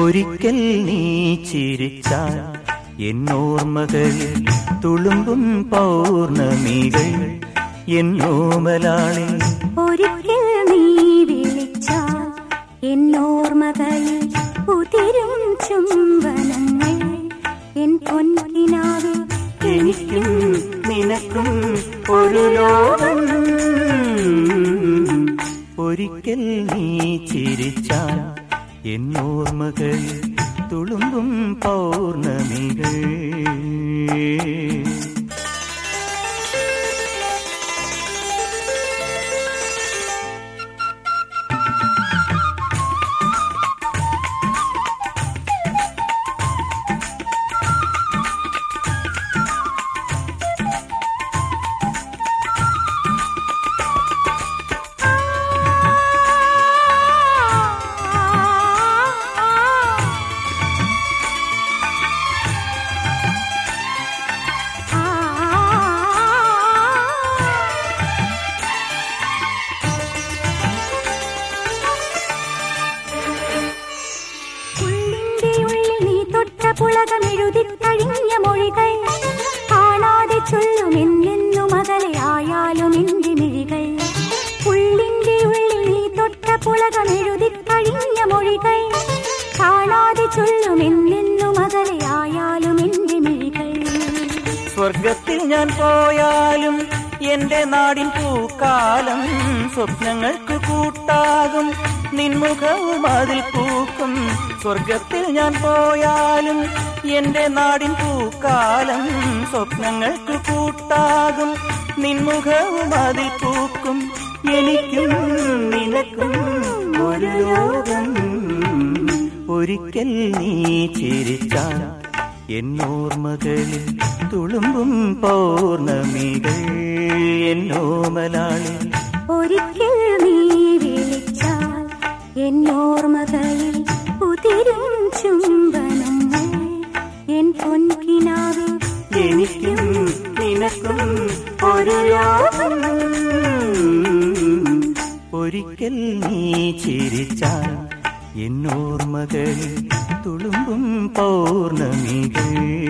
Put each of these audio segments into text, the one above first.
ഒരിക്കൽ നീ ചിരിച്ചാൽ എന്നോർമ്മകളിൽ തുളുമ്പും പൗർണമികൾ എന്നോമലാളിൽ ഒരിക്കൽ നീ വിളിച്ചാൽ എന്നോർമ്മകളിൽ ഉതിരും ചുംബനങ്ങൾ എൻ പൊൻകിനാവിൽ എനിക്കും നിനക്കും ഒരു ലോകം ഒരിക്കൽ നീ ചിരിച്ചാൽ എന്നോർമ്മകളിൽ തുളുമ്പും പൗർണമികൾ ഉള്ളിന്റെ ഉള്ളിൽ നീ തൊട്ട പുളകമെഴുതി കഴിഞ്ഞ മൊഴികൾ കാണാതെ ചൊല്ലുമെന്നെന്നും അകലെയായാലും എന്റെ മിഴികൾ ഉള്ളിന്റെ ഉള്ളിൽ നീ തൊട്ട പുളകമെഴുതി കഴിഞ്ഞ മൊഴികൾ കാണാതെ ചൊല്ലുമെന്നെന്നും അകലെയായാലും എന്റെ മിഴികൾ സ്വർഗത്തിൽ ഞാൻ പോയാലും എന്റെ നാടിൻ പൂക്കാലം സ്വപ്നങ്ങൾക്ക് കൂട്ടാകും നിൻമുഖവും അതിൽ പൂക്കും സ്വർഗത്തിൽ ഞാൻ പോയാലും എന്റെ നാടിൻ പൂക്കാലം സ്വപ്നങ്ങൾക്ക് കൂട്ടാകും നിൻമുഖവും അതിൽ പൂക്കും എനിക്കും നിനക്കും ഒരു ലോകം ഒരിക്കൽ നീ ചിരിച്ചാൽ എന്നോർമ്മകളിൽ തുളുമ്പും പൗർണമികൾ എന്നോമലാളിൽ ഒരിക്കൽ നീ വിളിച്ചാൽ എന്നോർമ്മകളിൽ ഉതിരും ചുംബനങ്ങൾ എൻ പൊൻകിനാവിൽ എനിക്കും നിനക്കും ഒരു ലോകം ഒരിക്കൽ നീ ചിരിച്ചാൽ എന്നോർമ്മകളിൽ തുളുമ്പും പൗർണമികൾ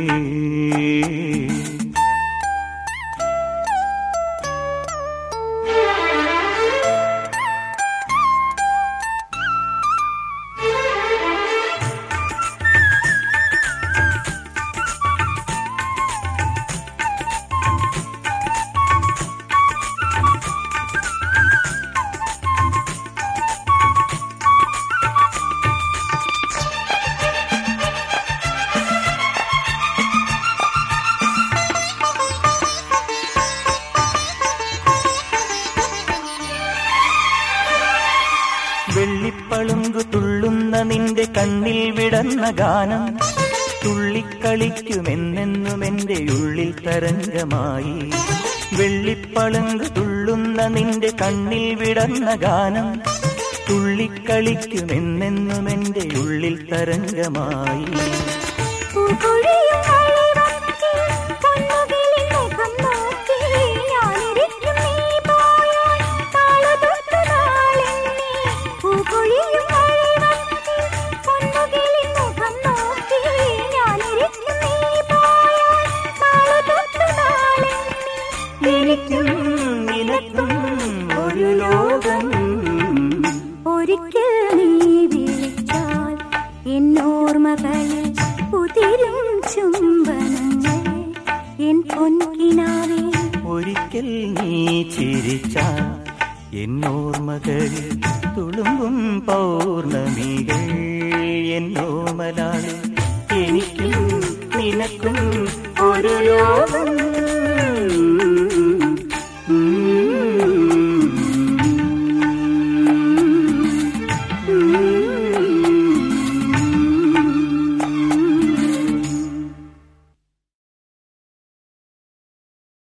വെള്ളിപ്പളുങ്കു തുള്ളുന്ന നിന്റെ കണ്ണിൽ വിടന്ന ഗാനം തുള്ളിക്കളിക്കുമെന്നെന്നും എന്റെ ഉള്ളിൽ തരംഗമായി വെള്ളിപ്പളുങ്കു തുള്ളുന്ന നിന്റെ കണ്ണിൽ വിടന്ന ഗാനം തുള്ളിക്കളിക്കുമെന്നെന്നും എന്റെ ഉള്ളിൽ തരംഗമായി പൂപ്പൊഴിയും കളിവക്കി, പൊന്നുകിളി മുഖം നോക്കി, ഞാനിരിക്കും നീ പോയാൽ താളതൊട്ടു നാളെണ്ണി. പൂപ്പൊഴിയും കളിവക്കി, പൊന്നുകിളി മുഖം നോക്കി, ഞാനിരിക്കും നീ പോയാൽ താളതൊട്ടു നാളെണ്ണി. എനിക്കും നിനക്കും ഒരു ലോകം ഒരിക്കൽ നീ വിളിച്ചാൽ എന്നോർമ്മകളിൽ ഉതിരും ചുംബനങ്ങൾ എൻ പൊൻകിനാവിൽ ഒരിക്കൽ നീ ചിരിച്ചാൽ എന്നോർമ്മകളിൽ തുളുമ്പും പൗർണമികൾ എന്നോമലാളിൽ എനിക്കും നിനക്കും ഒരു ലോകം